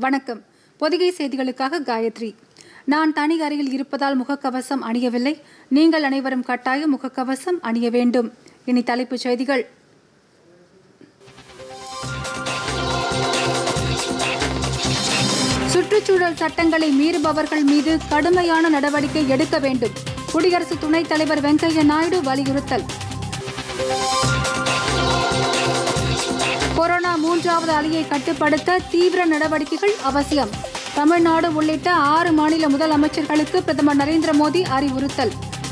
வணக்கம் பொதிகை செய்திகளுக்காக காயத்ரி நான் தனி அறையில் இருப்பதால் முகக்கவசம் அணியவில்லை நீங்கள் அனைவரும் கட்டாயம் முகக்கவசம் அணிய வேண்டும் இனி தலைப்புச் செய்திகள் சுற்றுச்சூழல் சட்டங்களை மீறுபவர்கள் மீது கடுமையான நடவடிக்கை எடுக்க வேண்டும் குடியரசு துணைத் தலைவர் வெங்கையா நாயுடு வலியுறுத்தல் கொரோனா மூன்றாவது அலையை கட்டுப்படுத்த தீவிர நடவடிக்கைகள் அவசியம் தமிழ்நாடு உள்ளிட்ட ஆறு மாநில முதலமைச்சர்களுக்கு பிரதமர் நரேந்திர மோடி அறிவுறுத்தல்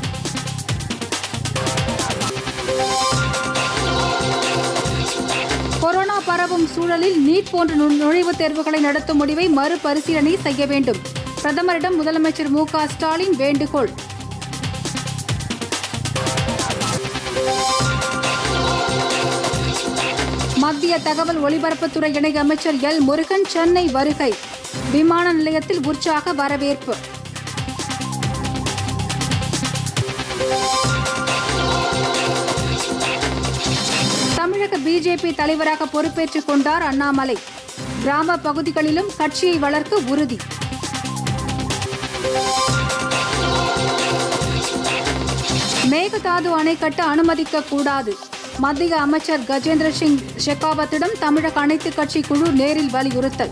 கொரோனா பரவும் சூழலில் நீட் போன்ற நு- நுழைவுத் தேர்வுகளை நடத்தும் முடிவை மறுபரிசீலனை செய்ய வேண்டும் பிரதமரிடம் முதலமைச்சர் மு க ஸ்டாலின் வேண்டுகோள் மத்திய தகவல் ஒலிபரப்புத்துறை இணை அமைச்சர் எல் முருகன் சென்னை வருகை விமான நிலையத்தில் உற்சாக வரவேற்பு தமிழக பிஜேபி தலைவராக பொறுப்பேற்றுக் கொண்டார் அண்ணாமலை கிராம பகுதிகளிலும் கட்சியை வளர்க்க உறுதி மேகதாது அணை கட்ட அனுமதிக்க கூடாது மத்திய அமைச்சர் கஜேந்திர சிங் ஷெகாவத்திடம் தமிழக அனைத்துக் கட்சி குழு நேரில் வலியுறுத்தல்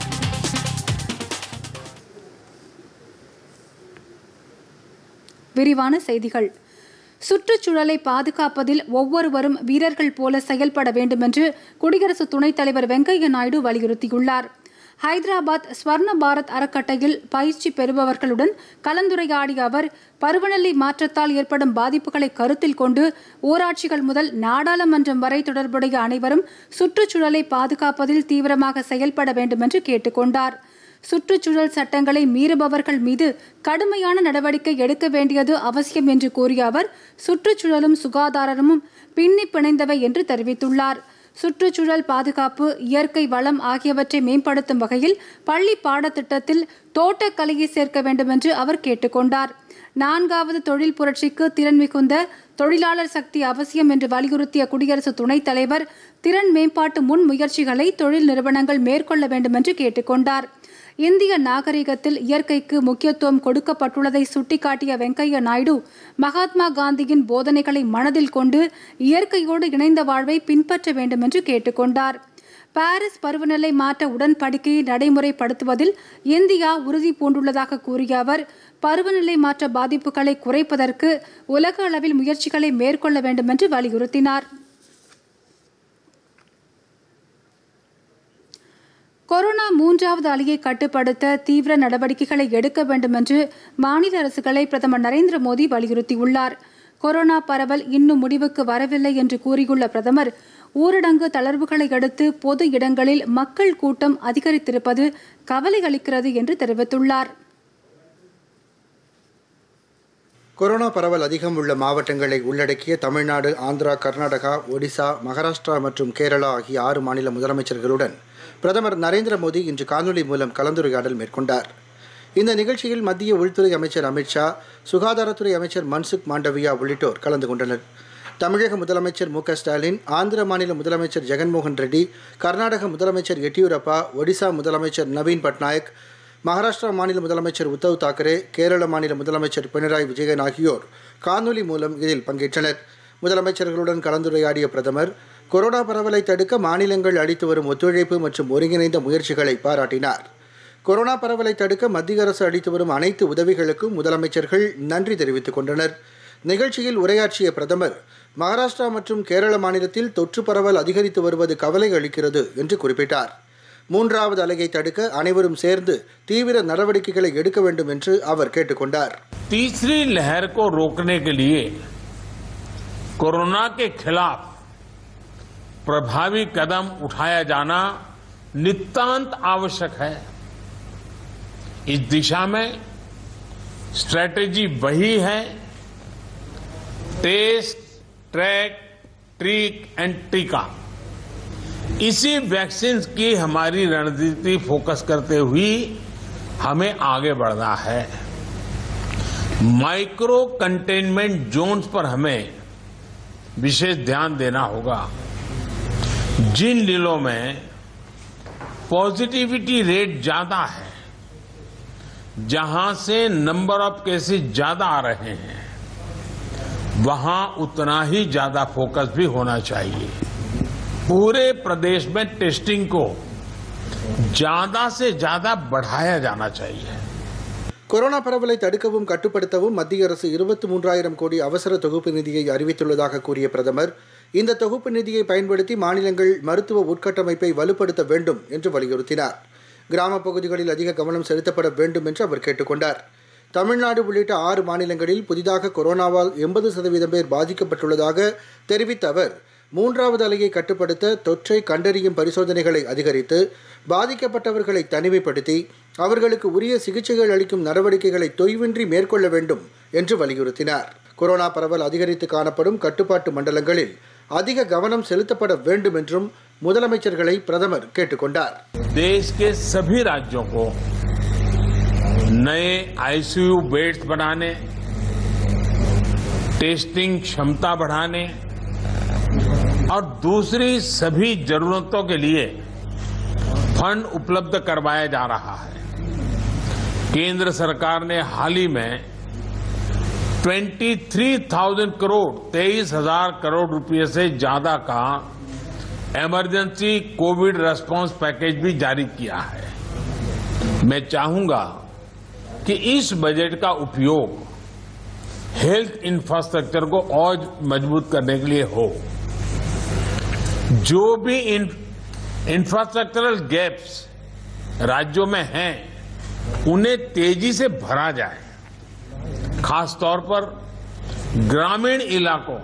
விரிவான செய்திகள் சுற்றுச்சூழலை பாதுகாப்பதில் ஒவ்வொருவரும் வீரர்கள் போல செயல்பட வேண்டுமென்று குடியரசு துணைத் தலைவர் வெங்கையா நாயுடு வலியுறுத்தியுள்ளார் ஹைதராபாத் ஸ்வர்ண பாரத் அறக்கட்டையில் பயிற்சி பெறுபவர்களுடன் கலந்துரையாடிய அவர் பருவநிலை மாற்றத்தால் ஏற்படும் பாதிப்புகளை கருத்தில் கொண்டு ஊராட்சிகள் முதல் நாடாளுமன்றம் வரை தொடர்புடைய அனைவரும் சுற்றுச்சூழலை பாதுகாப்பதில் தீவிரமாக செயல்பட வேண்டுமென்று கேட்டுக்கொண்டார் சுற்றுச்சூழல் சட்டங்களை மீறுபவர்கள் மீது கடுமையான நடவடிக்கை எடுக்க வேண்டியது அவசியம் என்று கூறிய அவர் சுற்றுச்சூழலும் சுகாதாரமும் பின்னி பிணைந்தவை என்று தெரிவித்துள்ளார் சுற்றுச்சூழல் பாதுகாப்பு இயற்கை வளம் ஆகியவற்றை மேம்படுத்தும் வகையில் பள்ளி பாடத்திட்டத்தில் தோட்டக்கலையை சேர்க்க வேண்டும் என்று அவர் கேட்டுக்கொண்டார் நான்காவது தொழில் புரட்சிக்கு திறன் மிகுந்த தொழிலாளர் சக்தி அவசியம் என்று வலியுறுத்திய குடியரசு துணைத் தலைவர் திறன் மேம்பாட்டு முன் முயற்சிகளை தொழில் நிறுவனங்கள் மேற்கொள்ள வேண்டும் என்று கேட்டுக்கொண்டார் இந்திய நாகரிகத்தில் இயற்கைக்கு முக்கியத்துவம் கொடுக்கப்பட்டுள்ளதை சுட்டிக்காட்டிய வெங்கையா நாயுடு மகாத்மா காந்தியின் போதனைகளை மனதில் கொண்டு இயற்கையோடு இணைந்த வாழ்வை பின்பற்ற வேண்டும் என்று கேட்டுக்கொண்டார் பாரிஸ் பருவநிலை மாற்ற உடன்படிக்கையை நடைமுறைப்படுத்துவதில் இந்தியா உறுதி பூண்டுள்ளதாக கூறிய அவர் பருவநிலை மாற்ற பாதிப்புகளை குறைப்பதற்கு உலக அளவில் முயற்சிகளை மேற்கொள்ள வேண்டும் என்று வலியுறுத்தினார் கொரோனா மூன்றாவது அலையை கட்டுப்படுத்த தீவிர நடவடிக்கைகளை எடுக்க வேண்டும் என்று மாநில அரசுகளை பிரதமர் நரேந்திர மோடி வலியுறுத்தியுள்ளார் கொரோனா பரவல் இன்னும் முடிவுக்கு வரவில்லை என்று கூறியுள்ள பிரதமர் ஊரடங்கு தளர்வுகளை அடுத்து பொது இடங்களில் மக்கள் கூட்டம் அதிகரித்திருப்பது கவலை அளிக்கிறது என்று தெரிவித்துள்ளார் கொரோனா பரவல் அதிகம் உள்ள மாவட்டங்களை உள்ளடக்கிய தமிழ்நாடு ஆந்திரா கர்நாடகா ஒடிசா மகாராஷ்டிரா மற்றும் கேரளா ஆகிய ஆறு மாநில முதலமைச்சர்களுடன் பிரதமர் நரேந்திர மோடி இன்று காணொலி மூலம் கலந்துரையாடல் மேற்கொண்டார் இந்த நிகழ்ச்சியில் மத்திய உள்துறை அமைச்சர் அமித்ஷா சுகாதாரத்துறை அமைச்சர் மன்சுக் மாண்டவியா உள்ளிட்டோர் கலந்து கொண்டனர் தமிழக முதலமைச்சர் மு க ஸ்டாலின் ஆந்திர மாநில முதலமைச்சர் ஜெகன்மோகன் ரெட்டி கர்நாடக முதலமைச்சர் எடியூரப்பா ஒடிசா முதலமைச்சர் நவீன் பட்நாயக் மகாராஷ்டிரா மாநில முதலமைச்சர் உத்தவ் தாக்கரே கேரள மாநில முதலமைச்சர் பினராயி விஜயன் ஆகியோர் காணொலி மூலம் இதில் பங்கேற்றனர் முதலமைச்சர்களுடன் கலந்துரையாடிய பிரதமர் கொரோனா பரவலை தடுக்க மாநிலங்கள் அளித்து வரும் ஒத்துழைப்பு மற்றும் ஒருங்கிணைந்த முயற்சிகளை பாராட்டினார் கொரோனா பரவலை தடுக்க மத்திய அரசு அளித்து வரும் அனைத்து உதவிகளுக்கும் முதலமைச்சர்கள் நன்றி தெரிவித்துக் கொண்டனர் நிகழ்ச்சியில் உரையாற்றிய பிரதமர் மகாராஷ்டிரா மற்றும் கேரள மாநிலத்தில் தொற்று பரவல் அதிகரித்து வருவது கவலை அளிக்கிறது என்று குறிப்பிட்டார் மூன்றாவது அலையை தடுக்க அனைவரும் சேர்ந்து தீவிர நடவடிக்கைகளை எடுக்க வேண்டும் என்று அவர் கேட்டுக்கொண்டார் तीसरी लहर को रोकने के लिए कोरोना के खिलाफ प्रभावी कदम उठाया जाना नितांत आवश्यक है इस दिशा में स्ट्रैटेजी वही है टेस्ट ट्रैक ट्रीक एंड टीका इसी वैक्सीन की हमारी रणनीति फोकस करते हुए हमें आगे बढ़ना है माइक्रो कंटेनमेंट जोन्स पर हमें विशेष ध्यान देना होगा जिन जिलों में पॉजिटिविटी रेट ज्यादा है जहां से नंबर ऑफ केसेस ज्यादा आ रहे हैं वहां उतना ही ज्यादा फोकस भी होना चाहिए पूरे प्रदेश में टेस्टिंग को ज्यादा से ज्यादा बढ़ाया जाना चाहिए கொரோனா பரவலை தடுக்கவும் கட்டுப்படுத்தவும் மத்திய அரசு இருபத்தி மூன்றாயிரம் கோடி அவசர தொகுப்பு நிதியை அறிவித்துள்ளதாக கூறிய பிரதமர் இந்த தொகுப்பு நிதியை பயன்படுத்தி மாநிலங்கள் மருத்துவ உட்கட்டமைப்பை வலுப்படுத்த வேண்டும் என்று வலியுறுத்தினார் கிராமப் பகுதிகளில் அதிக கவனம் செலுத்தப்பட வேண்டும் என்று அவர் கேட்டுக்கொண்டார் தமிழ்நாடு உள்ளிட்ட ஆறு மாநிலங்களில் புதிதாக கொரோனாவால் எண்பது சதவீதம் பேர் பாதிக்கப்பட்டுள்ளதாக தெரிவித்த அவர் மூன்றாவது அலையை கட்டுப்படுத்த தொற்றை கண்டறியும் பரிசோதனைகளை அதிகரித்து பாதிக்கப்பட்டவர்களை தனிமைப்படுத்தி அவர்களுக்கு உரிய சிகிச்சைகள் அளிக்கும் நடவடிக்கைகளை தொய்வின்றி மேற்கொள்ள வேண்டும் என்று வலியுறுத்தினார் கொரோனா பரவல் அதிகரித்து காணப்படும் கட்டுப்பாட்டு மண்டலங்களில் அதிக கவனம் செலுத்தப்பட வேண்டும் என்றும் முதலமைச்சர்களை பிரதமர் கேட்டுக்கொண்டார் देश के सभी राज्यों को नए आईसीयू बेड्स बनाने टेस्टिंग क्षमता बढ़ाने और दूसरी सभी जरूरतों के लिए फंड उपलब्ध करवाया जा रहा है केंद्र सरकार ने हाल ही में 23,000 करोड़ तेईस हजार करोड़ रुपए से ज्यादा का इमरजेंसी कोविड रेस्पॉन्स पैकेज भी जारी किया है मैं चाहूंगा कि इस बजट का उपयोग हेल्थ इंफ्रास्ट्रक्चर को और मजबूत करने के लिए हो जो भी इन, इंफ्रास्ट्रक्चरल गैप्स राज्यों में हैं उन्हें तेजी से भरा जाए खासतौर पर ग्रामीण इलाकों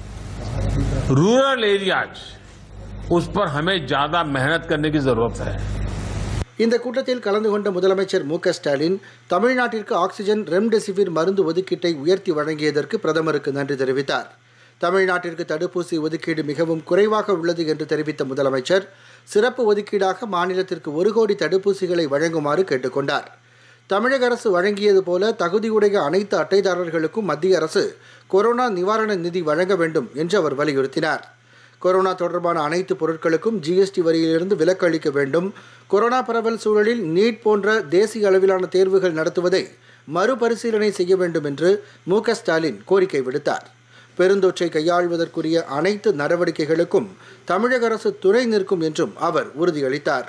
रूरल एरियाज उस पर हमें ज्यादा मेहनत करने की जरूरत है இந்த கூட்டத்தில் கலந்து கொண்ட முதலமைச்சர் மு க ஸ்டாலின் தமிழ்நாட்டிற்கு ஆக்ஸிஜன் ரெம்டெசிவிர் மருந்து ஒதுக்கீட்டை உயர்த்தி வழங்கியதற்கு பிரதமருக்கு நன்றி தெரிவித்தார் தமிழ்நாட்டிற்கு தடுப்பூசி ஒதுக்கீடு மிகவும் குறைவாக உள்ளது என்று தெரிவித்த முதலமைச்சர் சிறப்பு ஒதுக்கீடாக மாநிலத்திற்கு ஒரு கோடி தடுப்பூசிகளை வழங்குமாறு கேட்டுக்கொண்டார் தமிழக அரசு வழங்கியது போல தகுதியுடைய அனைத்து அட்டைதாரர்களுக்கும் மத்திய அரசு கொரோனா நிவாரண நிதி வழங்க வேண்டும் என்று அவர் வலியுறுத்தினார் கொரோனா தொடர்பான அனைத்து பொருட்களுக்கும் ஜிஎஸ்டி வரியிலிருந்து விலக்கு அளிக்க வேண்டும் கொரோனா பரவல் சூழலில் நீட் போன்ற தேசிய அளவிலான தேர்வுகள் நடத்துவதை மறுபரிசீலனை செய்ய வேண்டும் என்று மு க ஸ்டாலின் கோரிக்கை விடுத்தார் பெருந்தொற்றை கையாள்வதற்குரிய அனைத்து நடவடிக்கைகளுக்கும் தமிழக அரசு துணை நிற்கும் என்றும் அவர் உறுதியளித்தார்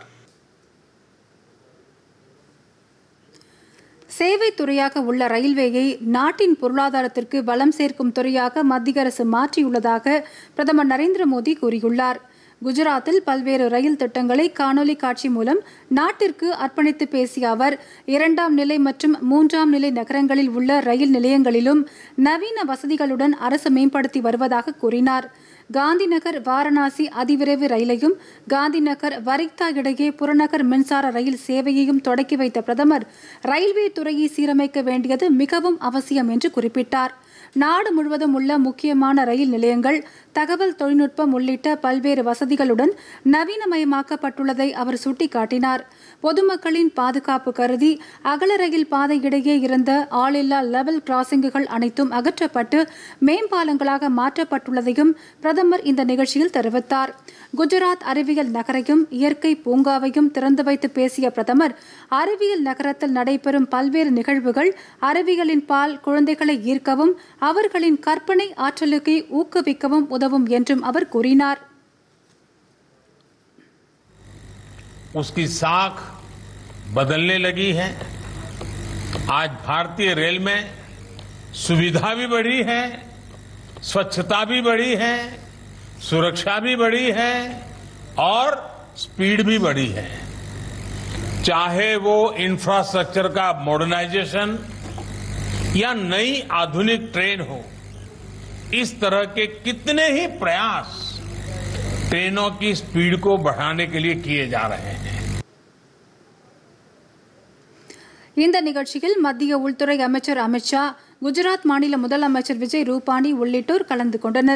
சேவை துறையாக உள்ள ரயில்வேயை நாட்டின் பொருளாதாரத்திற்கு வளம் சேர்க்கும் துறையாக மத்திய அரசு மாற்றியுள்ளதாக பிரதமர் நரேந்திர மோடி கூறியுள்ளார் குஜராத்தில் பல்வேறு ரயில் திட்டங்களை காணொலி காட்சி மூலம் நாட்டிற்கு அர்ப்பணித்து பேசிய அவர் இரண்டாம் நிலை மற்றும் மூன்றாம் நிலை நகரங்களில் உள்ள ரயில் நிலையங்களிலும் நவீன வசதிகளுடன் அரசு மேம்படுத்தி வருவதாக கூறினார் காந்திநகர் வாரணாசி அதிவிரைவு ரயிலையும் காந்திநகர் வரிக்தா இடையே புறநகர் மின்சார ரயில் சேவையையும் தொடக்கி வைத்த பிரதமர் ரயில்வே துறையை சீரமைக்க வேண்டியது மிகவும் அவசியம் என்று குறிப்பிட்டார் நாடு முழுவதும் உள்ள முக்கியமான ரயில் நிலையங்கள் தகவல் தொழில்நுட்பம் உள்ளிட்ட பல்வேறு வசதிகளுடன் நவீனமயமாக்கப்பட்டுள்ளதை அவர் சுட்டிக்காட்டினார் பொதுமக்களின் பாதுகாப்பு கருதி அகல ரயில் பாதை இடையே இருந்த ஆளில்லா லெவல் கிராசிங்குகள் அனைத்தும் அகற்றப்பட்டு மேம்பாலங்களாக மாற்றப்பட்டுள்ளதையும் பிரதமர் இந்த நிகழ்ச்சியில் தெரிவித்தார் குஜராத் அறிவியல் நகரையும் இயற்கை பூங்காவையும் திறந்து வைத்து பேசிய பிரதமர் அறிவியல் நகரத்தில் நடைபெறும் பல்வேறு நிகழ்வுகள் அறிவியலின் பால் குழந்தைகளை ஈர்க்கவும் அவர்களின் கற்பனை ஆற்றலுக்கு ஊக்குவிக்கவும் உதவும் என்றும் அவர் கூறினார் उसकी साख बदलने लगी है आज भारतीय रेल में सुविधा भी बढ़ी है स्वच्छता भी बढ़ी है सुरक्षा भी बढ़ी है और स्पीड भी बढ़ी है चाहे वो इंफ्रास्ट्रक्चर का मॉडर्नाइजेशन या नई आधुनिक ट्रेन हो इस तरह के कितने ही प्रयास ट्रेनों की स्पीड को बढ़ाने के लिए किए जा रहे हैं இந்த நிகழ்ச்சியில் மத்திய உள்துறை அமைச்சர் அமித்ஷா குஜராத் மாநில முதலமைச்சர் விஜய் ரூபானி உள்ளிட்டோர் கலந்து கொண்டனர்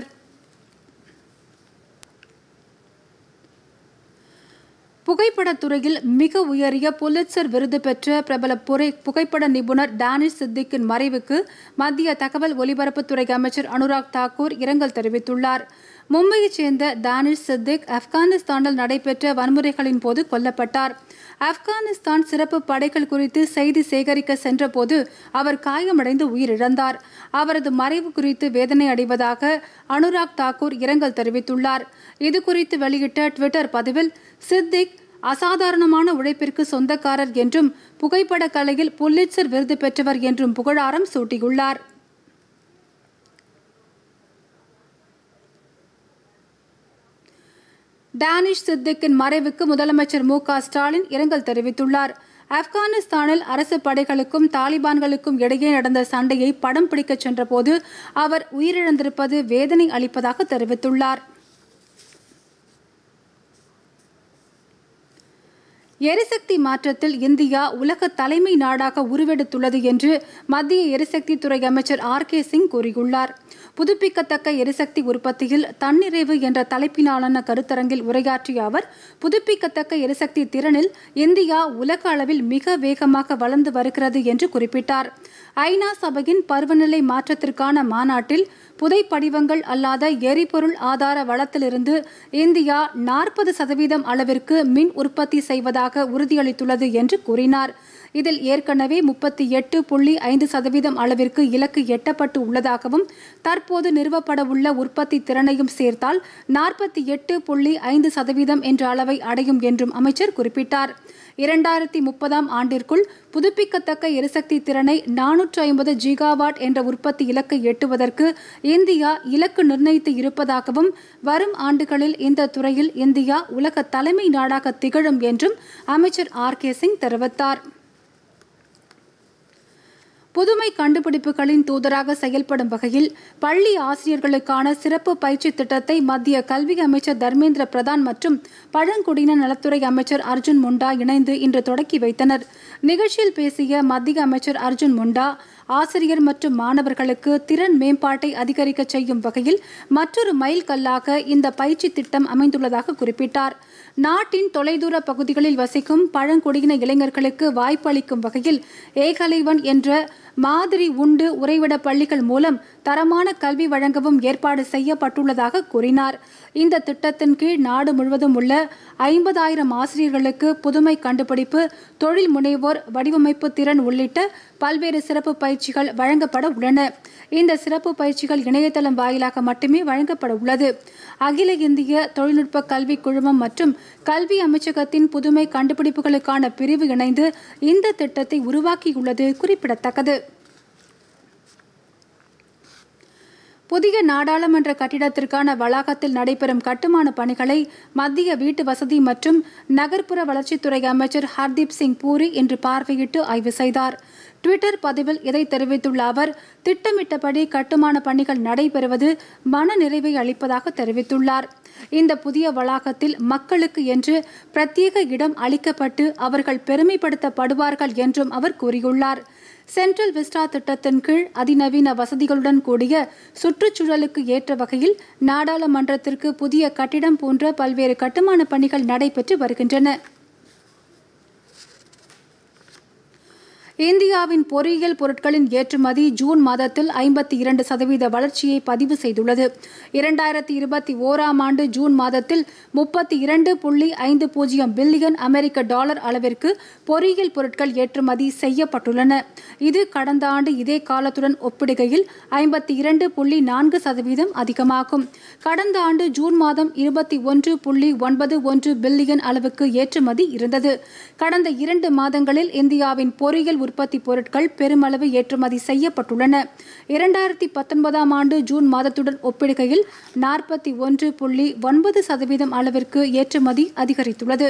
புகைப்படத் துறையில் மிக உயரிய புலிட்சர் விருது பெற்ற பிரபல புரை புகைப்பட நிபுணர் டானிஷ் சித்திக்கின் மறைவுக்கு மத்திய தகவல் ஒலிபரப்புத்துறை அமைச்சர் அனுராக் தாக்கூர் இரங்கல் தெரிவித்துள்ளார் மும்பையைச் சேர்ந்த தானிஷ் சித்திக் ஆப்கானிஸ்தானில் நடைபெற்ற வன்முறைகளின் போது கொல்லப்பட்டார் ஆப்கானிஸ்தான் சிறப்பு படைகள் குறித்து செய்தி சேகரிக்க சென்றபோது அவர் காயமடைந்து உயிரிழந்தார் அவரது மறைவு குறித்து வேதனை அடைவதாக அனுராக் தாக்கூர் இரங்கல் தெரிவித்துள்ளார் இதுகுறித்து வெளியிட்ட ட்விட்டர் பதிவில் சித்திக் அசாதாரணமான உழைப்பிற்கு சொந்தக்காரர் என்றும் புகைப்பட கலையில் புல்லிட்சர் விருது பெற்றவர் என்றும் புகழாரம் சூட்டியுள்ளார் டானிஷ் சித்திக்கின் மறைவுக்கு முதலமைச்சர் மு க ஸ்டாலின் இரங்கல் தெரிவித்துள்ளார் ஆப்கானிஸ்தானில் அரசு படைகளுக்கும் தாலிபான்களுக்கும் இடையே நடந்த சண்டையை படம் பிடிக்கச் சென்றபோது அவர் உயிரிழந்திருப்பது வேதனை அளிப்பதாக தெரிவித்துள்ளார் எரிசக்தி மாற்றத்தில் இந்தியா உலக தலைமை நாடாக உருவெடுத்துள்ளது என்று மத்திய எரிசக்தி துறை அமைச்சர் ஆர் கே சிங் கூறியுள்ளார் புதுப்பிக்கத்தக்க எரிசக்தி உற்பத்தியில் தன்னிறைவு என்ற தலைப்பிலான கருத்தரங்கில் உரையாற்றிய அவர் புதுப்பிக்கத்தக்க எரிசக்தி திறனில் இந்தியா உலக அளவில் மிக வேகமாக வளர்ந்து வருகிறது என்று குறிப்பிட்டார் ஐநா சபையின் பருவநிலை மாற்றத்திற்கான மாநாட்டில் புதைப்படிவங்கள் அல்லாத எரிபொருள் ஆதார வளத்திலிருந்து இந்தியா நாற்பது சதவீதம் அளவிற்கு மின் உற்பத்தி செய்வதாக உறுதியளித்துள்ளது என்று கூறினார் இதில் ஏற்கனவே முப்பத்தி எட்டு புள்ளி ஐந்து சதவீதம் அளவிற்கு இலக்கு எட்டப்பட்டு உள்ளதாகவும் தற்போது நிறுவப்படவுள்ள உற்பத்தி திறனையும் சேர்த்தால் நாற்பத்தி எட்டு புள்ளி ஐந்து சதவீதம் என்ற அளவை அடையும் என்றும் அமைச்சர் குறிப்பிட்டார் இரண்டாயிரத்தி முப்பதாம் ஆண்டிற்குள் புதுப்பிக்கத்தக்க எரிசக்தி திறனை நானூற்று ஐம்பது ஜிகாவாட் என்ற உற்பத்தி இலக்கை எட்டுவதற்கு இந்தியா இலக்கு நிர்ணயித்து இருப்பதாகவும் வரும் ஆண்டுகளில் இந்த துறையில் இந்தியா உலக தலைமை நாடாக திகழும் என்றும் அமைச்சர் ஆர் கே சிங் தெரிவித்தார் புதுமை கண்டுபிடிப்புகளின் தூதராக செயல்படும் வகையில் பள்ளி ஆசிரியர்களுக்கான சிறப்பு பயிற்சி திட்டத்தை மத்திய கல்வி அமைச்சர் தர்மேந்திர பிரதான் மற்றும் பழங்குடியின நலத்துறை அமைச்சர் அர்ஜுன் முண்டா இணைந்து இன்று தொடக்கி வைத்தனர் நிகழ்ச்சியில் பேசிய மத்திய அமைச்சர் அர்ஜுன் முண்டா ஆசிரியர் மற்றும் மாணவர்களுக்கு திறன் மேம்பாட்டை அதிகரிக்க செய்யும் வகையில் மற்றொரு மைல் கல்லாக இந்த பயிற்சி திட்டம் அமைந்துள்ளதாக குறிப்பிட்டார் நாட்டின் தொலைதூர பகுதிகளில் வசிக்கும் பழங்குடியின இளைஞர்களுக்கு வாய்ப்பளிக்கும் வகையில் ஏகலைவன் என்ற மாதிரி உண்டு உறைவிட பள்ளிகள் மூலம் தரமான கல்வி வழங்கவும் ஏற்பாடு செய்யப்பட்டுள்ளதாக கூறினார் இந்த திட்டத்தின் கீழ் நாடு முழுவதும் உள்ள ஐம்பதாயிரம் ஆசிரியர்களுக்கு புதுமை கண்டுபிடிப்பு தொழில் முனைவோர் வடிவமைப்பு திறன் உள்ளிட்ட பல்வேறு சிறப்பு பயிற்சிகள் வழங்கப்பட உள்ளன இந்த சிறப்பு பயிற்சிகள் இணையதளம் வாயிலாக மட்டுமே வழங்கப்பட உள்ளது அகில இந்திய தொழில்நுட்ப கல்வி குழுமம் மற்றும் கல்வி அமைச்சகத்தின் புதுமை கண்டுபிடிப்புகளுக்கான பிரிவு இணைந்து இந்த திட்டத்தை உருவாக்கியுள்ளது குறிப்பிடத்தக்கது புதிய நாடாளுமன்ற கட்டிடத்திற்கான வளாகத்தில் நடைபெறும் கட்டுமான பணிகளை மத்திய வீட்டு வசதி மற்றும் நகர்ப்புற வளர்ச்சித்துறை அமைச்சர் ஹர்தீப் சிங் பூரி இன்று பார்வையிட்டு ஆய்வு செய்தார் ட்விட்டர் பதிவில் இதை தெரிவித்துள்ள அவர் திட்டமிட்டபடி கட்டுமான பணிகள் நடைபெறுவது மன நிறைவை அளிப்பதாக தெரிவித்துள்ளார் இந்த புதிய வளாகத்தில் மக்களுக்கு என்று பிரத்யேக இடம் அளிக்கப்பட்டு அவர்கள் பெருமைப்படுத்தப்படுவார்கள் என்றும் அவர் கூறியுள்ளார் சென்ட்ரல் விஸ்டா திட்டத்தின் கீழ் அதிநவீன வசதிகளுடன் கூடிய சுற்றுச்சூழலுக்கு ஏற்ற வகையில் நாடாளுமன்றத்திற்கு புதிய கட்டிடம் போன்ற பல்வேறு கட்டுமான பணிகள் நடைபெற்று வருகின்றன இந்தியாவின் பொறியியல் பொருட்களின் ஏற்றுமதி ஜூன் மாதத்தில் ஐம்பத்தி இரண்டு சதவீத வளர்ச்சியை பதிவு செய்துள்ளது இரண்டாயிரத்தி இருபத்தி ஓராம் ஆண்டு ஜூன் மாதத்தில் முப்பத்தி இரண்டு புள்ளி ஐந்து பூஜ்ஜியம் பில்லியன் அமெரிக்க டாலர் அளவிற்கு பொறியியல் பொருட்கள் ஏற்றுமதி செய்யப்பட்டுள்ளன இது கடந்த ஆண்டு இதே காலத்துடன் ஒப்பிடுகையில் ஐம்பத்தி இரண்டு புள்ளி நான்கு சதவீதம் அதிகமாகும் கடந்த ஆண்டு ஜூன் மாதம் இருபத்தி ஒன்று புள்ளி ஒன்பது ஒன்று பில்லியன் அளவுக்கு ஏற்றுமதி இருந்தது கடந்த இரண்டு மாதங்களில் இந்தியாவின் பொறியியல் உற்பத்தி பொருட்கள் பெருமளவு ஏற்றுமதி செய்யப்பட்டுள்ளன இரண்டாயிரத்தி பத்தொன்பதாம் ஆண்டு ஜூன் மாதத்துடன் ஒப்பிடுகையில் நாற்பத்தி ஒன்று புள்ளி ஒன்பது சதவீதம் அளவிற்கு ஏற்றுமதி அதிகரித்துள்ளது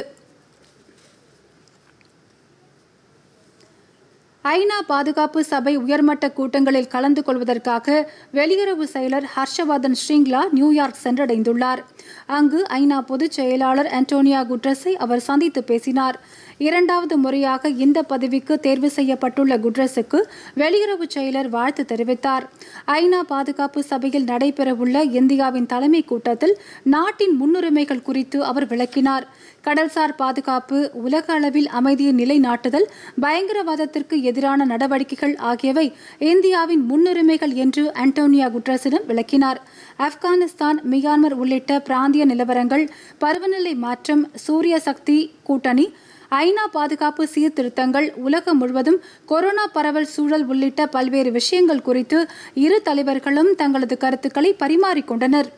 ஐநா பாதுகாப்பு சபை உயர்மட்ட கூட்டங்களில் கலந்து கொள்வதற்காக வெளியுறவு செயலர் ஹர்ஷவர்தன் ஸ்ரிங்லா நியூயார்க் சென்றடைந்துள்ளார் அங்கு ஐநா பொதுச் செயலாளர் அன்டோனியா குட்ரஸை அவர் சந்தித்து பேசினார் இரண்டாவது முறையாக இந்த பதவிக்கு தேர்வு செய்யப்பட்டுள்ள குட்ரஸுக்கு வெளியுறவு செயலர் வாழ்த்து தெரிவித்தார் ஐநா பாதுகாப்பு சபையில் நடைபெறவுள்ள இந்தியாவின் தலைமை கூட்டத்தில் நாட்டின் முன்னுரிமைகள் குறித்து அவர் விளக்கினார் கடல்சார் பாதுகாப்பு உலக அளவில் அமைதியை நிலைநாட்டுதல் பயங்கரவாதத்திற்கு எதிரான நடவடிக்கைகள் ஆகியவை இந்தியாவின் முன்னுரிமைகள் என்று அன்டோனியா குட்ரஸிடம் விளக்கினார் ஆப்கானிஸ்தான் மியான்மர் உள்ளிட்ட பிராந்திய நிலவரங்கள் பருவநிலை மாற்றம் சூரிய சக்தி கூட்டணி ஐநா பாதுகாப்பு சீர்திருத்தங்கள் உலகம் முழுவதும் கொரோனா பரவல் சூழல் உள்ளிட்ட பல்வேறு விஷயங்கள் குறித்து இரு தலைவர்களும் தங்களது கருத்துக்களை பரிமாறிக்கொண்டனர்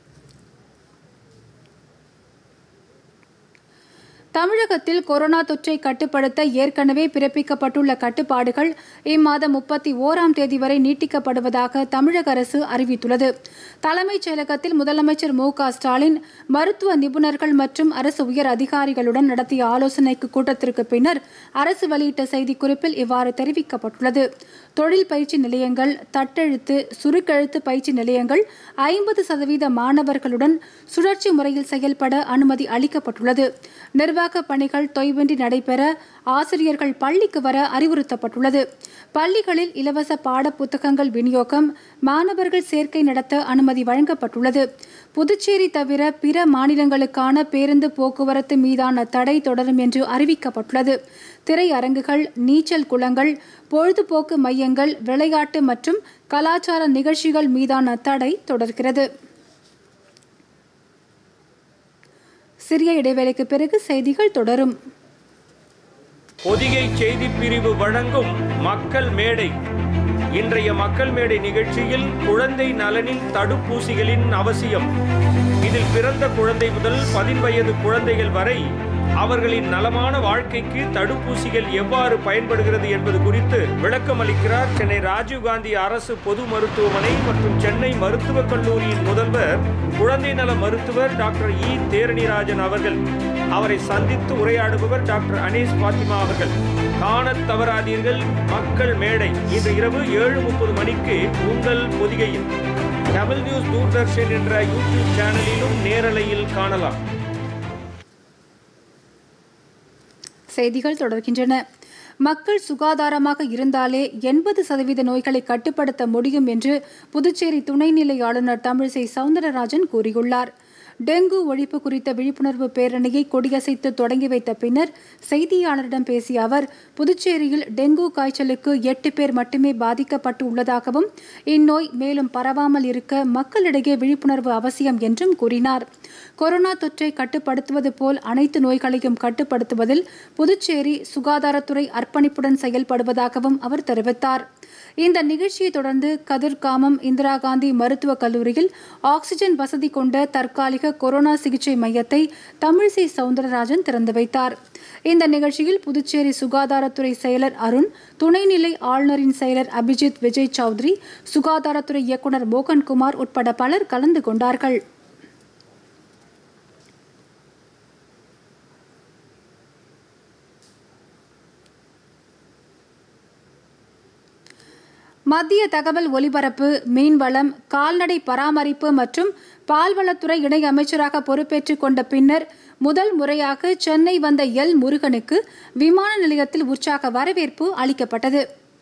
தமிழகத்தில் கொரோனா தொற்றை கட்டுப்படுத்த ஏற்கனவே பிறப்பிக்கப்பட்டுள்ள கட்டுப்பாடுகள் இம்மாதம் முப்பத்தி ஓராம் தேதி வரை நீட்டிக்கப்படுவதாக தமிழக அரசு அறிவித்துள்ளது தலைமைச் செயலகத்தில் முதலமைச்சர் மு க ஸ்டாலின் மருத்துவ நிபுணர்கள் மற்றும் அரசு உயர் அதிகாரிகளுடன் நடத்திய ஆலோசனைக்கு கூட்டத்திற்கு பின்னர் அரசு வெளியிட்ட செய்திக்குறிப்பில் இவ்வாறு தெரிவிக்கப்பட்டுள்ளது தொழில் பயிற்சி நிலையங்கள் தட்டெழுத்து சுருக்கெழுத்து பயிற்சி நிலையங்கள் ஐம்பது சதவீத மாணவர்களுடன் சுழற்சி முறையில் செயல்பட அனுமதி அளிக்கப்பட்டுள்ளது நிர்வாக பணிகள் தொய்வின்றி நடைபெற ஆசிரியர்கள் பள்ளிக்கு வர அறிவுறுத்தப்பட்டுள்ளது பள்ளிகளில் இலவச பாட புத்தகங்கள் விநியோகம் மாணவர்கள் சேர்க்கை நடத்த அனுமதி வழங்கப்பட்டுள்ளது புதுச்சேரி தவிர பிற மாநிலங்களுக்கான பேருந்து போக்குவரத்து மீதான தடை தொடரும் என்று அறிவிக்கப்பட்டுள்ளது திரையரங்குகள் நீச்சல் குளங்கள் பொழுதுபோக்கு மையங்கள் விளையாட்டு மற்றும் கலாச்சார நிகழ்ச்சிகள் மீதான தடை தொடர்கிறது சிறிய இடைவேளைக்கு பிறகு செய்திகள் தொடரும் பொதிகை செய்தி பிரிவு வழங்கும் மக்கள் மேடை இன்றைய மக்கள் மேடை நிகழ்ச்சியில் குழந்தை நலனில் தடுப்பூசிகளின் அவசியம் இதில் பிறந்த குழந்தை முதல் பதின்வயது குழந்தைகள் வரை அவர்களின் நலமான வாழ்க்கைக்கு தடுப்பூசிகள் எவ்வாறு பயன்படுகிறது என்பது குறித்து விளக்கம் அளிக்கிறார் சென்னை ராஜீவ்காந்தி அரசு பொது மருத்துவமனை மற்றும் சென்னை மருத்துவக் கல்லூரியின் முதல்வர் குழந்தை நல மருத்துவர் டாக்டர் இ தேரணிராஜன் அவர்கள் அவரை சந்தித்து உரையாடுபவர் டாக்டர் அனீஸ் பாத்திமா அவர்கள் காணத் தவறாதீர்கள் மக்கள் மேடை இன்று இரவு ஏழு முப்பது மணிக்கு உங்கள் பொதிகையில் தமிழ் நியூஸ் தூர்தர்ஷன் என்ற யூடியூப் சேனலிலும் நேரலையில் காணலாம் செய்திகள் தொடர்கின்றன மக்கள் சுகாதாரமாக இருந்தாலே எண்பது சதவீத நோய்களை கட்டுப்படுத்த முடியும் என்று புதுச்சேரி துணைநிலை ஆளுநர் தமிழிசை சவுந்தரராஜன் கூறியுள்ளார் டெங்கு ஒழிப்பு குறித்த விழிப்புணர்வு பேரணியை கொடியசைத்து தொடங்கி வைத்த பின்னர் செய்தியாளரிடம் பேசிய அவர் புதுச்சேரியில் டெங்கு காய்ச்சலுக்கு எட்டு பேர் மட்டுமே பாதிக்கப்பட்டு உள்ளதாகவும் இந்நோய் மேலும் பரவாமல் இருக்க மக்களிடையே விழிப்புணர்வு அவசியம் என்றும் கூறினார் கொரோனா தொற்றை கட்டுப்படுத்துவது போல் அனைத்து நோய்களையும் கட்டுப்படுத்துவதில் புதுச்சேரி சுகாதாரத்துறை அர்ப்பணிப்புடன் செயல்படுவதாகவும் அவர் தெரிவித்தார் இந்த நிகழ்ச்சியை தொடர்ந்து கதிர்காமம் இந்திரா காந்தி மருத்துவக் கல்லூரியில் ஆக்ஸிஜன் வசதி கொண்ட தற்காலிக கொரோனா சிகிச்சை மையத்தை தமிழிசை சவுந்தரராஜன் திறந்து வைத்தார் இந்த நிகழ்ச்சியில் புதுச்சேரி சுகாதாரத்துறை செயலர் அருண் துணைநிலை ஆளுநரின் செயலர் அபிஜித் விஜய் சௌத்ரி சுகாதாரத்துறை இயக்குநர் மோகன்குமார் உட்பட பலர் கலந்து கொண்டார்கள் மத்திய தகவல் ஒலிபரப்பு மீன்வளம் கால்நடை பராமரிப்பு மற்றும் பால்வளத்துறை இணை அமைச்சராக பொறுப்பேற்றுக் கொண்ட பின்னர் முதல் முறையாக சென்னை வந்த எல் முருகனுக்கு விமான நிலையத்தில் உற்சாக வரவேற்பு அளிக்கப்பட்டது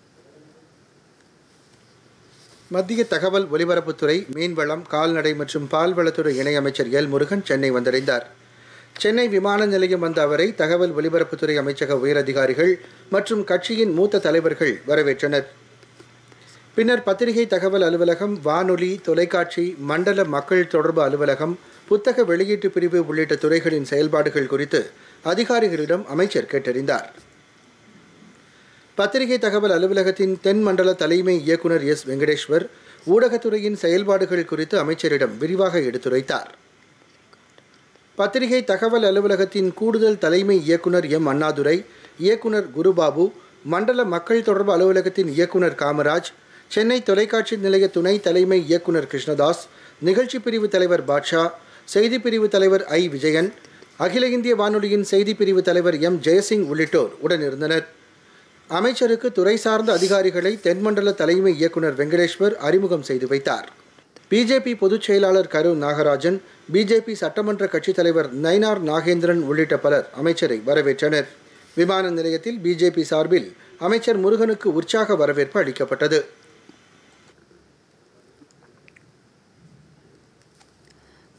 மத்திய தகவல் ஒலிபரப்புத்துறை மீன்வளம் கால்நடை மற்றும் பால்வளத்துறை இணையமைச்சர் எல் முருகன் சென்னை வந்தடைந்தார் சென்னை விமான நிலையம் வந்த அவரை தகவல் ஒலிபரப்புத்துறை அமைச்சக உயரதிகாரிகள் மற்றும் கட்சியின் மூத்த தலைவர்கள் வரவேற்றனர் பின்னர் பத்திரிகை தகவல் அலுவலகம் வானொலி தொலைக்காட்சி மண்டல மக்கள் தொடர்பு அலுவலகம் புத்தக வெளியீட்டு பிரிவு உள்ளிட்ட துறைகளின் செயல்பாடுகள் குறித்து அதிகாரிகளிடம் அமைச்சர் கேட்டறிந்தார் பத்திரிகை தகவல் அலுவலகத்தின் தென் மண்டல தலைமை இயக்குனர் எஸ் வெங்கடேஸ்வர் ஊடகத்துறையின் செயல்பாடுகள் குறித்து அமைச்சரிடம் விரிவாக எடுத்துரைத்தார் பத்திரிகை தகவல் அலுவலகத்தின் கூடுதல் தலைமை இயக்குனர் எம் அண்ணாதுரை இயக்குனர் குருபாபு மண்டல மக்கள் தொடர்பு அலுவலகத்தின் இயக்குனர் காமராஜ் சென்னை தொலைக்காட்சி நிலைய துணை தலைமை இயக்குனர் கிருஷ்ணதாஸ் நிகழ்ச்சி பிரிவு தலைவர் பாட்ஷா செய்திப் பிரிவு தலைவர் ஐ விஜயன் அகில இந்திய வானொலியின் செய்திப் பிரிவு தலைவர் எம் ஜெயசிங் உள்ளிட்டோர் உடனிருந்தனர் அமைச்சருக்கு துறை சார்ந்த அதிகாரிகளை தென்மண்டல தலைமை இயக்குனர் வெங்கடேஸ்வர் அறிமுகம் செய்து வைத்தார் பிஜேபி பொதுச் செயலாளர் கரு நாகராஜன் பிஜேபி சட்டமன்ற கட்சித் தலைவர் நயினார் நாகேந்திரன் உள்ளிட்ட பலர் அமைச்சரை வரவேற்றனர் விமான நிலையத்தில் பிஜேபி சார்பில் அமைச்சர் முருகனுக்கு உற்சாக வரவேற்பு அளிக்கப்பட்டது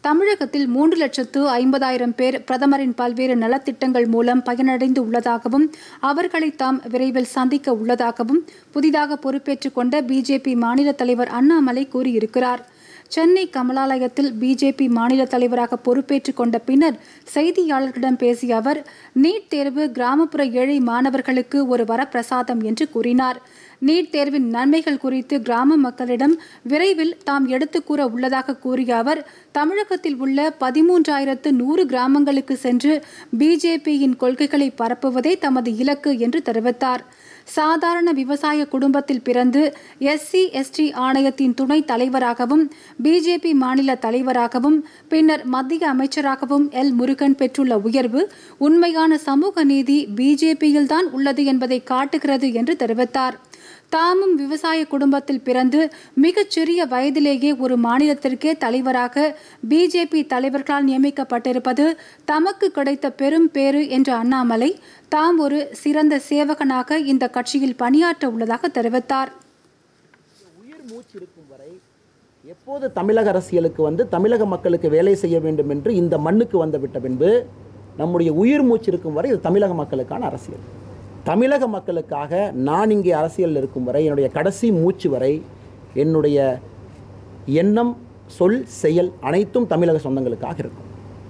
தமிழகத்தில் மூன்று லட்சத்து ஐம்பதாயிரம் பேர் பிரதமரின் பல்வேறு நலத்திட்டங்கள் மூலம் பயனடைந்து உள்ளதாகவும் அவர்களை தாம் விரைவில் சந்திக்க உள்ளதாகவும் புதிதாக பொறுப்பேற்றுக் கொண்ட பிஜேபி மாநில தலைவர் அண்ணாமலை கூறியிருக்கிறார் சென்னை கமலாலயத்தில் பிஜேபி மாநில தலைவராக பொறுப்பேற்றுக் கொண்ட பின்னர் செய்தியாளர்களிடம் பேசிய அவர் நீட் தேர்வு கிராமப்புற ஏழை மாணவர்களுக்கு ஒரு வரப்பிரசாதம் என்று கூறினார் நீட் தேர்வின் நன்மைகள் குறித்து கிராம மக்களிடம் விரைவில் தாம் எடுத்துக் கூற உள்ளதாக கூறிய அவர் தமிழகத்தில் உள்ள பதிமூன்றாயிரத்து நூறு கிராமங்களுக்கு சென்று பிஜேபியின் கொள்கைகளை பரப்புவதே தமது இலக்கு என்று தெரிவித்தார் சாதாரண விவசாய குடும்பத்தில் பிறந்து எஸ்சி எஸ்டி ஆணையத்தின் துணை தலைவராகவும் பிஜேபி மாநில தலைவராகவும் பின்னர் மத்திய அமைச்சராகவும் எல் முருகன் பெற்றுள்ள உயர்வு உண்மையான சமூக நீதி பிஜேபியில்தான் உள்ளது என்பதை காட்டுகிறது என்று தெரிவித்தார் தாமும் விவசாய குடும்பத்தில் பிறந்து மிகச்சிறிய வயதிலேயே ஒரு மாநிலத்திற்கே தலைவராக பிஜேபி தலைவர்களால் நியமிக்கப்பட்டிருப்பது தமக்கு கிடைத்த பெரும் பேறு என்ற அண்ணாமலை தாம் ஒரு சிறந்த சேவகனாக இந்த கட்சியில் பணியாற்ற உள்ளதாக தெரிவித்தார் உயிர் மூச்சு இருக்கும் வரை எப்போது தமிழக அரசியலுக்கு வந்து தமிழக மக்களுக்கு வேலை செய்ய வேண்டும் என்று இந்த மண்ணுக்கு வந்து விட்ட பின்பு நம்முடைய உயிர் மூச்சு இருக்கும் வரை இது தமிழக மக்களுக்கான அரசியல் தமிழக மக்களுக்காக நான் இங்கே அரசியலில் இருக்கும் வரை என்னுடைய கடைசி மூச்சு வரை என்னுடைய எண்ணம் சொல் செயல் அனைத்தும் தமிழக சொந்தங்களுக்காக இருக்கும்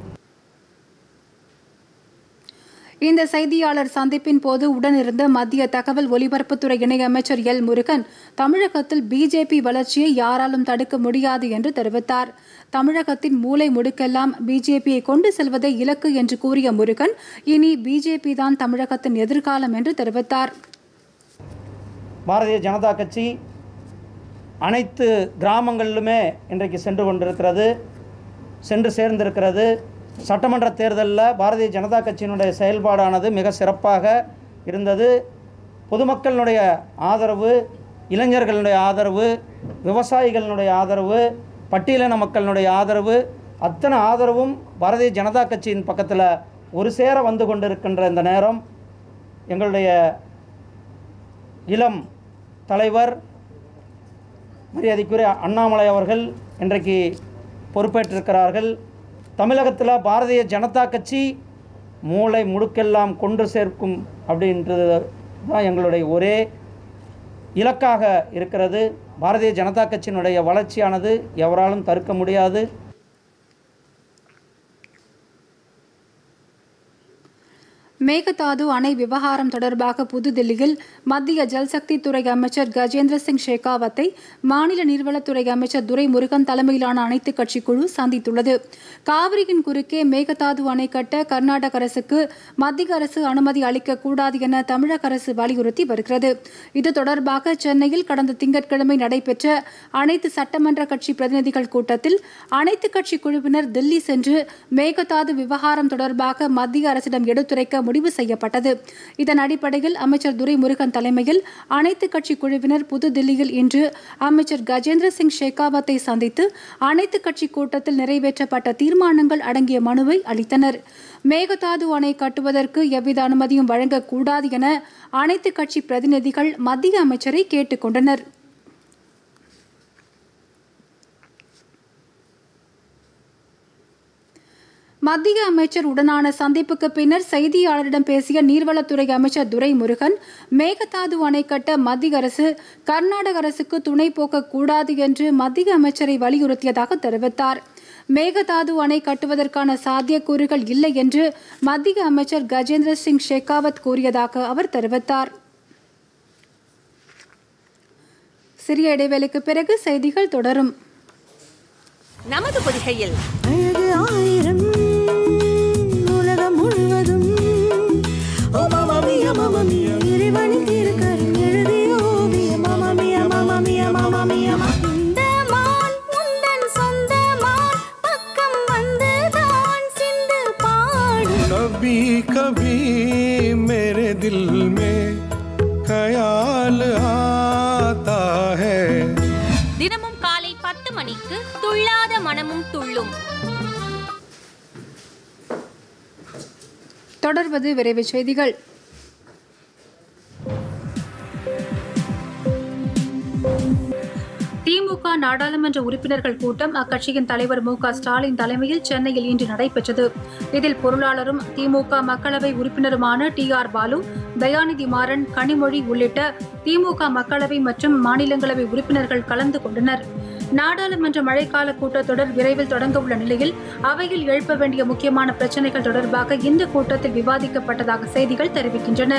இந்த செய்தியாளர் சந்திப்பின் போது உடனிருந்த மத்திய தகவல் ஒலிபரப்புத்துறை இணையமைச்சர் எல் முருகன் தமிழகத்தில் பிஜேபி வளர்ச்சியை யாராலும் தடுக்க முடியாது என்று தெரிவித்தார் தமிழகத்தின் மூளை முடுக்கெல்லாம் பிஜேபியை கொண்டு செல்வதே இலக்கு என்று கூறிய முருகன் இனி பிஜேபி தான் தமிழகத்தின் எதிர்காலம் என்று தெரிவித்தார் பாரதிய ஜனதா கட்சி அனைத்து கிராமங்களிலுமே இன்றைக்கு சென்று கொண்டிருக்கிறது சென்று சேர்ந்திருக்கிறது சட்டமன்ற தேர்தலில் பாரதிய ஜனதா கட்சியினுடைய செயல்பாடானது மிக சிறப்பாக இருந்தது பொதுமக்களினுடைய ஆதரவு இளைஞர்களுடைய ஆதரவு விவசாயிகளினுடைய ஆதரவு பட்டியலின மக்களினுடைய ஆதரவு அத்தனை ஆதரவும் பாரதிய ஜனதா கட்சியின் பக்கத்தில் ஒரு சேர வந்து கொண்டிருக்கின்ற இந்த நேரம் எங்களுடைய இளம் தலைவர் மரியாதைக்குரிய அண்ணாமலை அவர்கள் இன்றைக்கு பொறுப்பேற்றிருக்கிறார்கள் தமிழகத்தில் பாரதிய ஜனதா கட்சி மூளை முடுக்கெல்லாம் கொண்டு சேர்க்கும் அப்படின்றது தான் எங்களுடைய ஒரே இலக்காக இருக்கிறது பாரதிய ஜனதா கட்சியினுடைய வளர்ச்சியானது எவராலும் தடுக்க முடியாது மேகதாது அணை விவகாரம் தொடர்பாக புதுதில்லியில் மத்திய ஜல்சக்தி துறை அமைச்சர் கஜேந்திர சிங் ஷெகாவத்தை மாநில நீர்வளத்துறை அமைச்சர் துரைமுருகன் தலைமையிலான அனைத்துக் கட்சி குழு சந்தித்துள்ளது காவிரியின் குறுக்கே மேகதாது அணை கட்ட கர்நாடக அரசுக்கு மத்திய அரசு அனுமதி அளிக்கக்கூடாது என தமிழக அரசு வலியுறுத்தி வருகிறது இது தொடர்பாக சென்னையில் கடந்த திங்கட்கிழமை நடைபெற்ற அனைத்து சட்டமன்ற கட்சி பிரதிநிதிகள் கூட்டத்தில் அனைத்துக் கட்சி குழுவினர் தில்லி சென்று மேகதாது விவகாரம் தொடர்பாக மத்திய அரசிடம் எடுத்துரைக்க முடிவு செய்யப்பட்டது இதன் அடிப்படையில் அமைச்சர் துரைமுருகன் தலைமையில் அனைத்து கட்சி குழுவினர் புதுதில்லியில் இன்று அமைச்சர் கஜேந்திர சிங் ஷெகாவத்தை சந்தித்து அனைத்து கட்சி கூட்டத்தில் நிறைவேற்றப்பட்ட தீர்மானங்கள் அடங்கிய மனுவை அளித்தனர் மேகதாது அணை கட்டுவதற்கு எவ்வித அனுமதியும் வழங்கக்கூடாது என அனைத்து கட்சி பிரதிநிதிகள் மத்திய அமைச்சரை கேட்டுக்கொண்டனர் மத்திய அமைச்சர் உடனான சந்திப்புக்கு பின்னர் செய்தியாளரிடம் பேசிய நீர்வளத்துறை அமைச்சர் துரைமுருகன் மேகதாது அணை கட்ட மத்திய அரசு கர்நாடக அரசுக்கு துணை போக்க கூடாது என்று மத்திய அமைச்சரை வலியுறுத்தியதாக தெரிவித்தார் மேகதாது அணை கட்டுவதற்கான சாத்தியக்கூறுகள் இல்லை என்று மத்திய அமைச்சர் கஜேந்திர சிங் ஷெகாவத் கூறியதாக அவர் தெரிவித்தார் சிறிய இடைவேளைக்கு பிறகு செய்திகள் தொடரும் நமது பொதிகையில் அழகு ஆயிரம் உலகம் முழுவதும் ஓ மாமாமியா மாமாமியா இறைவனின் திருக்கரம் எழுதிய ஓவியம் மாமாமியா மாமாமியா மாமாமியா இந்த மான் உந்தன் சொந்த மான் பக்கம் வந்துதான் சிந்து பாடும் कभी कभी मेरे दिल में ख्याल आता है தினமும் காலை பத்து மணிக்கு துள்ளாத மனமும் துள்ளும் தொடர்வது விரைவுச் செய்திகள் திமுக நாடாளுமன்ற உறுப்பினர்கள் கூட்டம் அக்கட்சியின் தலைவர் மு க ஸ்டாலின் தலைமையில் சென்னையில் இன்று நடைபெற்றது இதில் பொருளாளரும் திமுக மக்களவை உறுப்பினருமான டி ஆர் பாலு தயாநிதி மாறன் கனிமொழி உள்ளிட்ட திமுக மக்களவை மற்றும் மாநிலங்களவை உறுப்பினர்கள் கலந்து கொண்டனர் நாடாளுமன்ற மழைக்கால கூட்டத்தொடர் விரைவில் தொடங்க உள்ள நிலையில் அவையில் எழுப்ப வேண்டிய முக்கியமான பிரச்சினைகள் தொடர்பாக இந்த கூட்டத்தில் விவாதிக்கப்பட்டதாக செய்திகள் தெரிவிக்கின்றன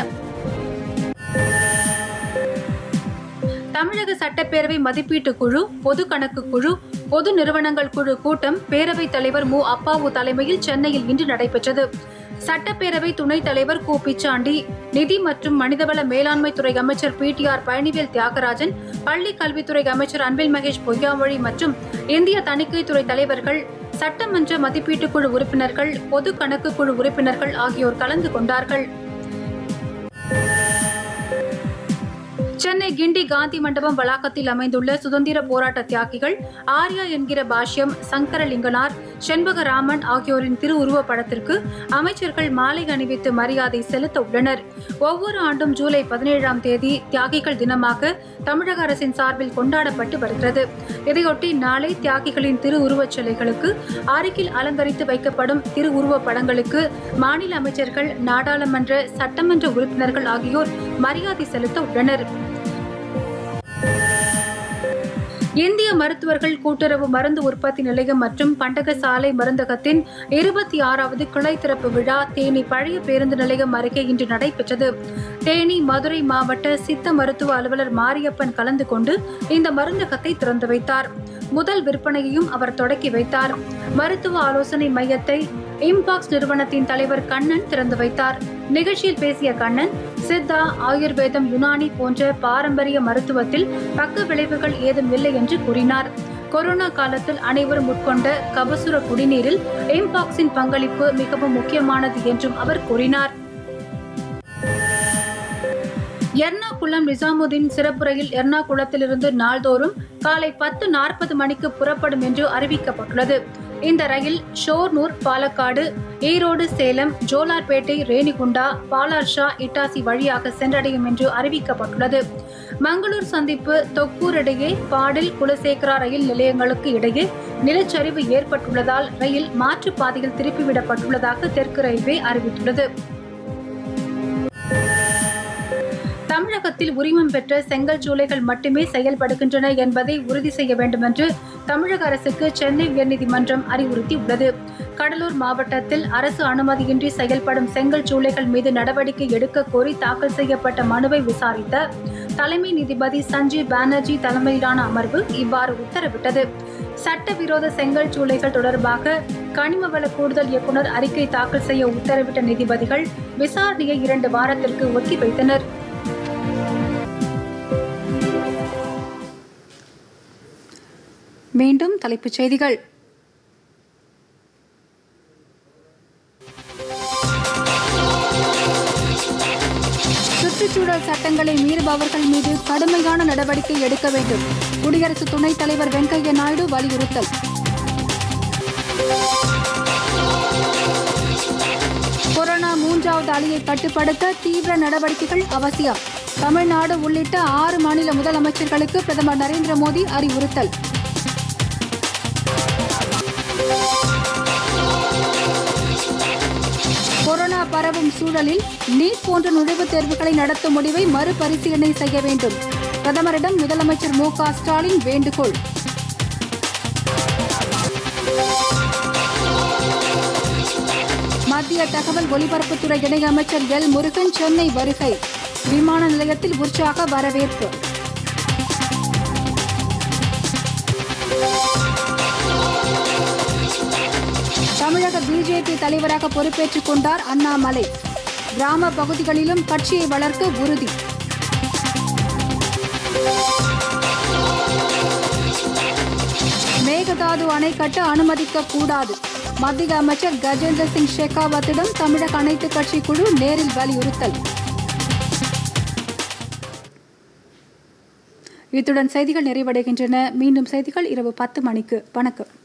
தமிழக சட்டப்பேரவை மதிப்பீட்டு குழு பொது கணக்கு குழு பொது நிறுவனங்கள் குழு கூட்டம் பேரவைத் தலைவர் மு அப்பாவு தலைமையில் சென்னையில் இன்று நடைபெற்றது சட்டப்பேரவை துணைத் தலைவர் கு பிச்சாண்டி நிதி மற்றும் மனிதவள மேலாண்மை துறை அமைச்சர் P T R Palanivel Thiagarajan பள்ளி கல்வித்துறை அமைச்சர் அன்பில் மகேஷ் பொய்யாமொழி மற்றும் இந்திய தணிக்கைத்துறை தலைவர்கள் சட்டமன்ற மதிப்பீட்டுக் குழு உறுப்பினர்கள் பொது கணக்கு குழு உறுப்பினர்கள் ஆகியோர் கலந்து கொண்டார்கள் சென்னை கிண்டி காந்தி மண்டபம் வளாகத்தில் அமைந்துள்ள சுதந்திர போராட்ட தியாகிகள் ஆர்யா என்கிற பாஷ்யம் சங்கரலிங்கனார் செண்பகராமன் ஆகியோரின் திருவுருவப் படத்திற்கு அமைச்சர்கள் மாலை அணிவித்து மரியாதை செலுத்த உள்ளனர் ஒவ்வொரு ஆண்டும் ஜூலை பதினேழாம் தேதி தியாகிகள் தினமாக தமிழக அரசின் சார்பில் கொண்டாடப்பட்டு வருகிறது இதையொட்டி நாளை தியாகிகளின் திருவுருவச் சிலைகளுக்கு அருகில் அலங்கரித்து வைக்கப்படும் திருவுருவப் படங்களுக்கு மாநில அமைச்சர்கள் நாடாளுமன்ற சட்டமன்ற உறுப்பினர்கள் ஆகியோர் மரியாதை செலுத்த உள்ளனர் இந்திய மருத்துவர்கள் கூட்டுறவு மருந்து உற்பத்தி நிலையம் மற்றும் பண்டகசாலை மருந்தகத்தின் இருபத்தி ஆறாவது கிளை திறப்பு விழா தேனி பழைய பேருந்து நிலையம் அருகே இன்று நடைபெற்றது தேனி மதுரை மாவட்ட சித்த மருத்துவ அலுவலர் மாரியப்பன் கலந்து கொண்டு இந்த மருந்தகத்தை திறந்து வைத்தார் முதல் விற்பனையையும் அவர் தொடக்கி வைத்தார் மருத்துவ ஆலோசனை மையத்தை இம்பாக்ஸ் நிறுவனத்தின் தலைவர் கண்ணன் திறந்து வைத்தார் நிகழ்ச்சியில் பேசிய கண்ணன் சித்தா ஆயுர்வேதம் யுனானி போன்ற பாரம்பரிய மருத்துவத்தில் பக்க விளைவுகள் ஏதும் இல்லை என்று கூறினார் கொரோனா காலத்தில் அனைவரும் உட்கொண்ட கபசுர குடிநீரில் எம்பாக்ஸின் பங்களிப்பு மிகவும் முக்கியமானது என்றும் அவர் கூறினார் எர்ணாகுளம் நிசாமுதீன் சிறப்பு ரயில் எர்ணாகுளத்திலிருந்து நாள்தோறும் காலை பத்து நாற்பது மணிக்கு புறப்படும் என்று அறிவிக்கப்பட்டுள்ளது இந்த ரயில் ஷோர்னூர் பாலக்காடு ஈரோடு சேலம் ஜோலார்பேட்டை ரேணிகுண்டா பாலார்ஷா இட்டாசி வழியாக சென்றடையும் என்று அறிவிக்கப்பட்டுள்ளது மங்களூர் சந்திப்பு தொக்கூர் இடையே பாடில் குலசேகரா ரயில் நிலையங்களுக்கு இடையே நிலச்சரிவு ஏற்பட்டுள்ளதால் ரயில் மாற்றுப் பாதையில் திருப்பிவிடப்பட்டுள்ளதாக தெற்கு ரயில்வே அறிவித்துள்ளது தமிழகத்தில் உரிமம் பெற்ற செங்கல் சூளைகள் மட்டுமே செயல்படுகின்றன என்பதை உறுதி செய்ய வேண்டும் என்று தமிழக அரசுக்கு சென்னை உயர்நீதிமன்றம் அறிவுறுத்தியுள்ளது கடலூர் மாவட்டத்தில் அரசு அனுமதியின்றி செயல்படும் செங்கல் சூளைகள் மீது நடவடிக்கை எடுக்க கோரி தாக்கல் செய்யப்பட்ட மனுவை விசாரித்த தலைமை நீதிபதி சஞ்சீவ் பானர்ஜி தலைமையிலான அமர்வு இவ்வாறு உத்தரவிட்டது சட்டவிரோத செங்கல் சூளைகள் தொடர்பாக கனிம வள கூடுதல் இயக்குநர் அறிக்கை தாக்கல் செய்ய உத்தரவிட்ட நீதிபதிகள் விசாரணையை இரண்டு வாரத்திற்கு ஒத்திவைத்தனர் மீண்டும் தலைப்புச் செய்திகள் சுற்றுச்சூழல் சட்டங்களை மீறுபவர்கள் மீது கடுமையான நடவடிக்கை எடுக்க வேண்டும் குடியரசு துணைத் தலைவர் வெங்கையா நாயுடு வலியுறுத்தல் கொரோனா மூன்றாவது அலையை கட்டுப்படுத்த தீவிர நடவடிக்கைகள் அவசியம் தமிழ்நாடு உள்ளிட்ட ஆறு மாநில முதலமைச்சர்களுக்கு பிரதமர் நரேந்திர மோடி அறிவுறுத்தல் கொரோனா பரவும் சூழலில் நீட் போன்ற நுழைவுத் தேர்வுகளை நடத்தும் முடிவை மறுபரிசீலனை செய்ய வேண்டும் பிரதமரிடம் முதலமைச்சர் மு க ஸ்டாலின் வேண்டுகோள் மத்திய தகவல் ஒலிபரப்புத்துறை இணையமைச்சர் எல் முருகன் சென்னை வருகை விமான நிலையத்தில் உற்சாக வரவேற்பு தமிழக பிஜேபி தலைவராக பொறுப்பேற்றுக் கொண்டார் அண்ணாமலை கிராம பகுதிகளிலும் கட்சியை வளர்க்க உறுதி மேகதாது அணை கட்ட அனுமதிக்க கூடாது மத்திய அமைச்சர் கஜேந்திர சிங் ஷெகாவத்திடம் தமிழக அனைத்து கட்சி குழு நேரில் வலியுறுத்தல் இத்துடன் செய்திகள் நிறைவடைகின்றன மீண்டும் செய்திகள் இரவு பத்து மணிக்கு வணக்கம்